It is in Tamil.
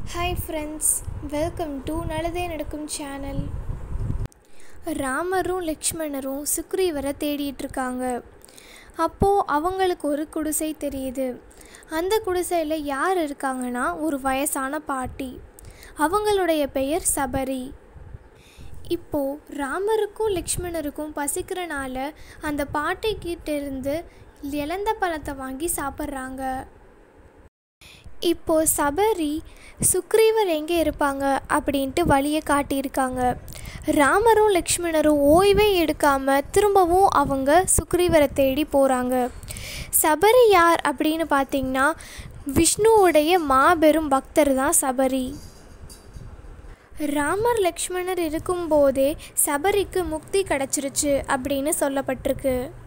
ஹாய் ஃப்ரெண்ட்ஸ் வெல்கம் டு நல்லதே நடக்கும் சேனல் ராமரும் லக்ஷ்மணரும் சுக்ரீவரை தேடிட்டு இருக்காங்க அப்போது அவங்களுக்கு ஒரு குடிசை தெரியுது அந்த குடிசையில் யார் இருக்காங்கன்னா ஒரு வயசான பாட்டி அவங்களுடைய பெயர் சபரி இப்போது ராமருக்கும் லக்ஷ்மணருக்கும் பசிக்கிறனால அந்த பாட்டிக்கிட்ட இருந்து இழந்த பழத்தை வாங்கி சாப்பிட்றாங்க இப்போ சபரி சுக்ரீவர் எங்கே இருப்பாங்க அப்படின்ட்டு வழியை காட்டியிருக்காங்க ராமரும் லக்ஷ்மணரும் ஓய்வே எடுக்காமல் திரும்பவும் அவங்க சுக்ரீவரை தேடி போகிறாங்க சபரி யார் அப்படின்னு பார்த்தீங்கன்னா விஷ்ணுவுடைய மாபெரும் பக்தர் தான் சபரி ராமர் லக்ஷ்மணர் இருக்கும்போதே சபரிக்கு முக்தி கிடச்சிருச்சு அப்படின்னு சொல்லப்பட்டிருக்கு